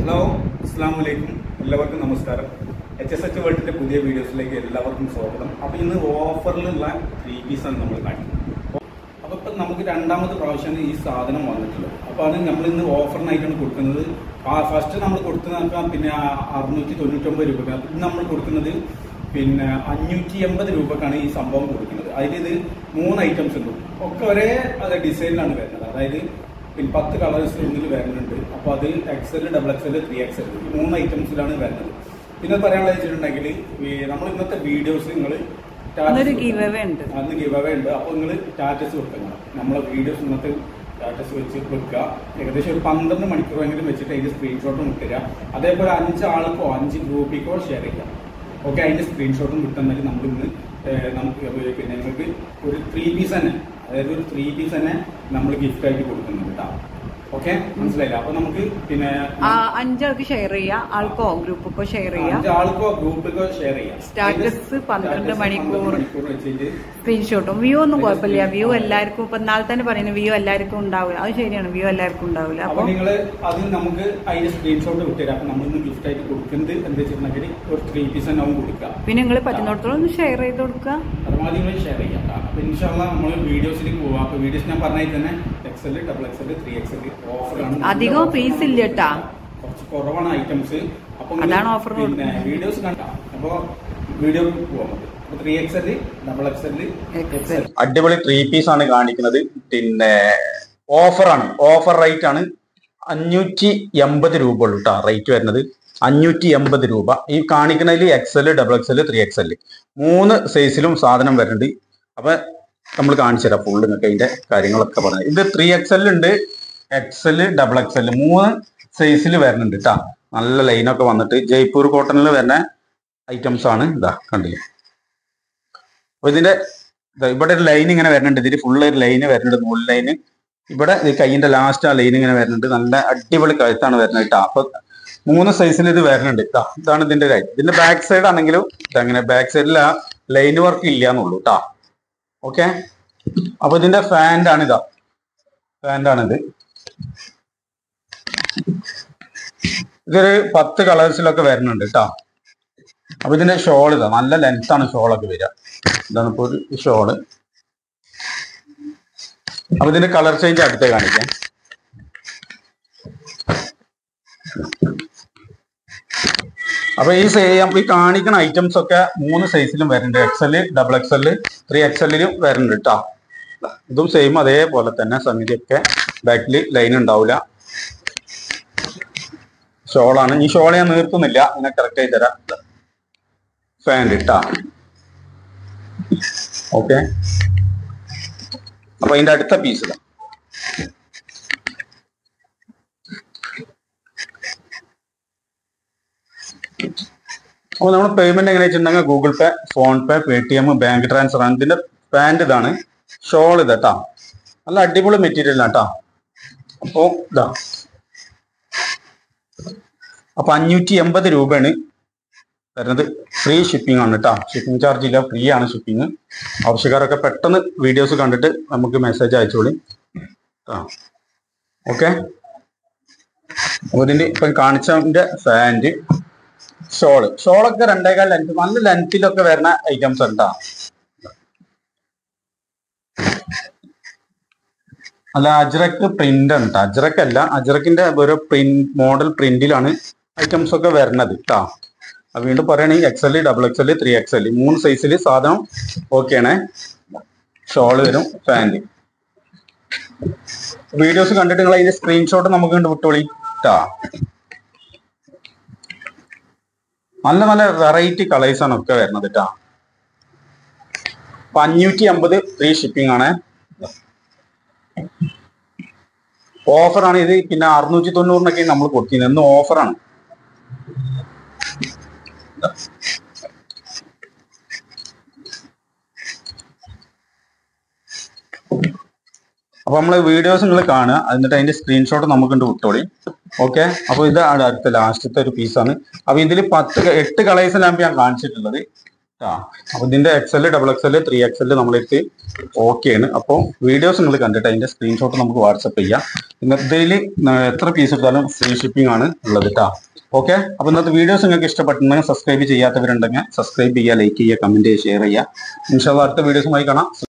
Hello അസ്സാം വലൈക്കും എല്ലാവർക്കും നമസ്കാരം എച്ച് എസ് എച്ച് വേൾഡിന്റെ പുതിയ വീഡിയോസിലേക്ക് എല്ലാവർക്കും സ്വാഗതം അപ്പൊ ഇന്ന് ഓഫറിലുള്ള ത്രീ പീസ് ആണ് നമ്മൾ കാണിക്കുന്നത് അപ്പൊ ഇപ്പൊ നമുക്ക് രണ്ടാമത് പ്രാവശ്യമാണ് ഈ സാധനം വന്നിട്ടുള്ളത് അപ്പൊ അത് നമ്മൾ ഇന്ന് ഓഫറിനായിട്ടാണ് കൊടുക്കുന്നത് ഫസ്റ്റ് നമ്മൾ കൊടുക്കുന്നത് പിന്നെ അറുന്നൂറ്റി തൊണ്ണൂറ്റൊമ്പത് രൂപ ഇന്ന് നമ്മൾ കൊടുക്കുന്നത് പിന്നെ അഞ്ഞൂറ്റി എൺപത് രൂപക്കാണ് ഈ സംഭവം കൊടുക്കുന്നത് അതിൽ ഇത് മൂന്ന് ഐറ്റംസ് ഉണ്ട് ഒക്കെ ഒരേ അതെ ഡിസൈനിലാണ് വരുന്നത് അതായത് പിന്നെ പത്ത് കളേഴ്സ് ഉള്ളിൽ വരുന്നുണ്ട് അപ്പോൾ അത് XL double XL three XL ഈ മൂന്ന് ഐറ്റംസിലാണ് വരുന്നത് പിന്നെ പറയാനുള്ള വെച്ചിട്ടുണ്ടെങ്കിൽ നമ്മൾ ഇന്നത്തെ വീഡിയോസ് നിങ്ങൾ അന്നൊരു giveaway ഉണ്ട്. അന്ന് ഗിവ് അവേ ഉണ്ട് അപ്പോൾ നിങ്ങൾ സ്റ്റാറ്റസ് കൊടുക്കണം നമ്മളെ വീഡിയോസ് ഇന്നത്തെ സ്റ്റാറ്റസ് വെച്ച് വെക്കുക ഏകദേശം ഒരു പന്ത്രണ്ട് മണിക്കൂറെങ്കിലും വെച്ചിട്ട് അതിന്റെ സ്ക്രീൻഷോട്ടും വിട്ടുക അതേപോലെ അഞ്ച് ആൾക്കോ അഞ്ച് ഗ്രൂപ്പിക്കോ ഷെയർ ചെയ്യാം ഓക്കെ അതിന്റെ സ്ക്രീൻഷോട്ടും കിട്ടുന്നതിൽ നമുക്ക് ഇന്ന് ഏഹ്, നമുക്ക് പിന്നെ നിങ്ങൾക്ക് ഒരു ത്രീ പീസ് തന്നെ അതായത് ഒരു ത്രീ പീസ് തന്നെ നമ്മൾ ഗിഫ്റ്റ് ആയിട്ട് കൊടുക്കുന്നുണ്ട് കേട്ടോ ഓക്കെ മനസ്സിലായില്ല അപ്പൊ നമുക്ക് പിന്നെ ആ അഞ്ചാൾക്ക് ഷെയർ ചെയ്യാം ആൾക്കോ ഗ്രൂപ്പൊക്കെ ഷെയർ ചെയ്യാം അഞ്ച് ആൾക്കോ ഗ്രൂപ്പിക്കോ ഷെയർ ചെയ്യാം Status ഇത് 12 status മണിക്കൂർ. 12 മണിക്കൂർ വെച്ചിട്ട് സ്ക്രീൻഷോട്ടും വ്യൂ ഒന്നും കുഴപ്പമില്ല വ്യൂ എല്ലാവർക്കും ഇപ്പൊ നാളെ തന്നെ പറയുന്നത് വ്യൂ എല്ലാവർക്കും ഉണ്ടാവില്ല അത് ശരിയാണ് വ്യൂ എല്ലാവർക്കും ഉണ്ടാവില്ല അപ്പൊ അപ്പൊ നിങ്ങൾ അത് നമുക്ക് അതിന്റെ സ്ക്രീൻഷോട്ട് വിട്ടുതരാം അപ്പൊ നമ്മൾ ഇന്ന് ഗിഫ്റ്റ് ആയിട്ട് കൊടുക്കുന്നത് എന്താ വെച്ചിട്ടുണ്ടെങ്കിൽ ഒരു ത്രീ പീസ് തന്നെ ആവും കൊടുക്കുക പിന്നെ നിങ്ങൾ പറ്റുന്നിടത്തോളം ഒന്ന് ഷെയർ ചെയ്ത് കൊടുക്കുക പരമാവധി നിങ്ങൾ ഷെയർ ചെയ്യാം ട്ടാ. അപ്പൊ ഇൻഷാല്ല നമ്മൾ വീഡിയോസിലേക്ക് പോവാം അപ്പൊ വീഡിയോസ് ഞാൻ പറഞ്ഞാൽ തന്നെ XL double XL three XL ഓഫറാണ് അധികം piece ഇല്ല ട്ടാ. കുറച്ച് കുറവാണ് ഐറ്റംസ് അപ്പൊ അതാണ് offer പിന്നെ കൊടുക്കുന്നത്. വീഡിയോസ് കണ്ട അപ്പൊ വീഡിയോ പോവാം അപ്പൊ three XL double XL XL. അടിപൊളി ത്രീ പീസ് ആണ് കാണിക്കുന്നത് പിന്നെ ഓഫറാണ് ഓഫർ റേറ്റ് ആണ് അഞ്ഞൂറ്റി എൺപത് രൂപ ഉള്ളൂ കേട്ടോ റേറ്റ് വരുന്നത് അഞ്ഞൂറ്റി എൺപത് രൂപ ഈ കാണിക്കുന്നതിൽ XL double XL three XL മൂന്ന് സൈസിലും സാധനം വരുന്നുണ്ട് അപ്പൊ നമ്മൾ കാണിച്ചു തരാം ഫുള്ള് നിങ്ങൾക്ക് അതിന്റെ കാര്യങ്ങളൊക്കെ പറഞ്ഞു ഇത് ത്രീ എക്സൽ ഉണ്ട് എക്സൽ ഡബിൾ എക്സൽ മൂന്ന് സൈസിൽ വരുന്നുണ്ട് കേട്ടോ നല്ല ലൈനൊക്കെ വന്നിട്ട് ജയ്പൂർ കോട്ടണിൽ വരുന്ന ഐറ്റംസ് ആണ് ഇതാ കണ്ടില്ലേ അപ്പൊ ഇതിന്റെ ദാ ഇവിടെ ഒരു ലൈൻ ഇങ്ങനെ വരുന്നുണ്ട് ഇതിൽ ഫുള്ള് ഒരു ലൈന് വരുന്നുണ്ട് നൂല് ലൈന് ഇവിടെ ഈ കൈയിന്റെ ലാസ്റ്റ് ആ ലൈൻ ഇങ്ങനെ വരുന്നുണ്ട് നല്ല അടിപൊളി കഴുത്താണ് വരുന്നത് കേട്ടോ അപ്പൊ മൂന്ന് സൈസിൽ ഇത് വരുന്നുണ്ട് ഇതാ ഇതാണ് ഇതിന്റെ ലൈൻ ഇതിന്റെ ബാക്ക് സൈഡ് ആണെങ്കിലും ഇതങ്ങനെ ബാക്ക് സൈഡിൽ ആ ലൈൻ വർക്ക് ഇല്ല എന്നുള്ളൂ കേട്ടോ ഓക്കെ അപ്പൊ ഇതിന്റെ ഫാൻഡ് ആണ് ഇതാ ഫാൻഡ് ആണിത് ഇതൊരു പത്ത് കളേഴ്സിലൊക്കെ വരുന്നുണ്ട് കേട്ടോ അപ്പൊ ഇതിന്റെ ഷോൾ ഇതാ നല്ല ലെങ്ത് ആണ് ഷോളൊക്കെ വരിക ഇതാണ് ഇപ്പൊ ഒരു ഷോള് അപ്പൊ ഇതിന്റെ കളർ ചേഞ്ച് അടുത്തേ കാണിക്കാം അപ്പൊ ഈ സെയിം ഈ കാണിക്കുന്ന ഐറ്റംസ് ഒക്കെ മൂന്ന് സൈസിലും വരുന്നുണ്ട് എക്സല് ഡബിൾ എക്സല് ത്രീ എക്സലിലും വരുന്നുണ്ട് കേട്ടോ ഇതും സെയിം അതേപോലെ തന്നെ സംഗതിയൊക്കെ ബാക്കിൽ ലൈൻ ഉണ്ടാവില്ല ഷോളാണ് ഈ ഷോൾ ഞാൻ നീർത്തുന്നില്ല ഇങ്ങനെ കറക്റ്റ് ആയി തരാം ഫാൻ ഇട്ടാ ഓക്കെ അപ്പൊ അതിന്റെ അടുത്ത പീസ് ഇതാ അപ്പൊ നമ്മൾ പേയ്മെന്റ് എങ്ങനെ വെച്ചിട്ടുണ്ടെങ്കിൽ Google pay phone pay Paytm bank transfer ആണ് ഇതിന്റെ പാന്റ് ഇതാണ് ഷോൾ ഇത് കേട്ടാ നല്ല അടിപൊളി മെറ്റീരിയൽ കേട്ടാ അപ്പോ ഇതാ അപ്പൊ അഞ്ഞൂറ്റി എൺപത് രൂപയാണ് വരുന്നത് ഫ്രീ ഷിപ്പിംഗ് ആണ് കേട്ടോ ഷിപ്പിംഗ് ചാർജ് ഇല്ല ഫ്രീ ആണ് ഷിപ്പിംഗ് ആവശ്യക്കാരൊക്കെ പെട്ടെന്ന് വീഡിയോസ് കണ്ടിട്ട് നമുക്ക് മെസ്സേജ് അയച്ചോളി ആ ഓക്കെ അപ്പൊ ഇതിന്റെ ഇപ്പം കാണിച്ചതിന്റെ ഫാന്റ് ഷോള് ഷോളൊക്കെ രണ്ടേകാൽ ലെങ്ത് നല്ല ലെങ്തിലൊക്കെ വരുന്ന ഐറ്റംസ് ഉണ്ടാ അല്ല അജ്രക്ക് പ്രിന്റ് ഉണ്ട് അജ്രക്ക് അല്ല അജ്രക്കിന്റെ ഒരു പ്രിന്റ് മോഡൽ പ്രിന്റിലാണ് ഐറ്റംസ് ഒക്കെ വരുന്നത് കേട്ടോ അത് വീണ്ടും പറയുകയാണെങ്കിൽ X L double X L three X L മൂന്ന് സൈസിൽ സാധനം ഓക്കെയാണ് ഷോൾ വരും പാന്റ് വീഡിയോസ് കണ്ടിട്ട് നിങ്ങൾ അതിന്റെ സ്ക്രീൻഷോട്ട് നമുക്ക് കണ്ട് വിട്ടോളി ട്ടാ നല്ല നല്ല വെറൈറ്റി കളേഴ്സ് ആണ് ഒക്കെ വരുന്നത് കേട്ടാ അപ്പൊ അഞ്ഞൂറ്റി അമ്പത് ഫ്രീ ഷിപ്പിംഗ് ആണ് ഓഫറാണ് ഇത് പിന്നെ അറുന്നൂറ്റി തൊണ്ണൂറിനൊക്കെ നമ്മൾ കൊടുക്കുന്നത് ഇന്ന് ഓഫറാണ് അപ്പൊ നമ്മള് വീഡിയോസ് നിങ്ങൾ കാണുക എന്നിട്ട് അതിന്റെ സ്ക്രീൻഷോട്ട് നമുക്കുണ്ട് വിട്ടോളി ഓക്കെ അപ്പൊ ഇത് അടുത്ത ലാസ്റ്റത്തെ ഒരു പീസാണ് അപ്പൊ ഇതിൽ പത്ത് ക- എട്ട് കളേഴ്സിലാണ് ഞാൻ കാണിച്ചിട്ടുള്ളത് ആ അപ്പൊ ഇതിന്റെ XL double XL three XL നമ്മളെടുത്ത് ഓക്കെ ആണ് അപ്പോൾ വീഡിയോസ് നിങ്ങൾ കണ്ടിട്ട് അതിന്റെ സ്ക്രീൻഷോട്ട് നമുക്ക് വാട്സപ്പ് ചെയ്യാം ഇന്നത്തെ ഇതിൽ എത്ര പീസ് എടുത്താലും ഫ്രീ ഷിപ്പിംഗ് ആണ് ഉള്ളത് കേട്ടോ ഓക്കെ അപ്പൊ ഇന്നത്തെ വീഡിയോസ് നിങ്ങൾക്ക് ഇഷ്ടപ്പെട്ടുണ്ടെങ്കിൽ സബ്സ്ക്രൈബ് ചെയ്യാത്തവരുണ്ടെങ്കിൽ സബ്സ്ക്രൈബ് ചെയ്യുക ലൈക്ക് ചെയ്യുക കമന്റ് ചെയ്യുക ഷെയർ ചെയ്യുക ഇൻഷാല്ല അടുത്ത വീഡിയോസുമായി കാണാം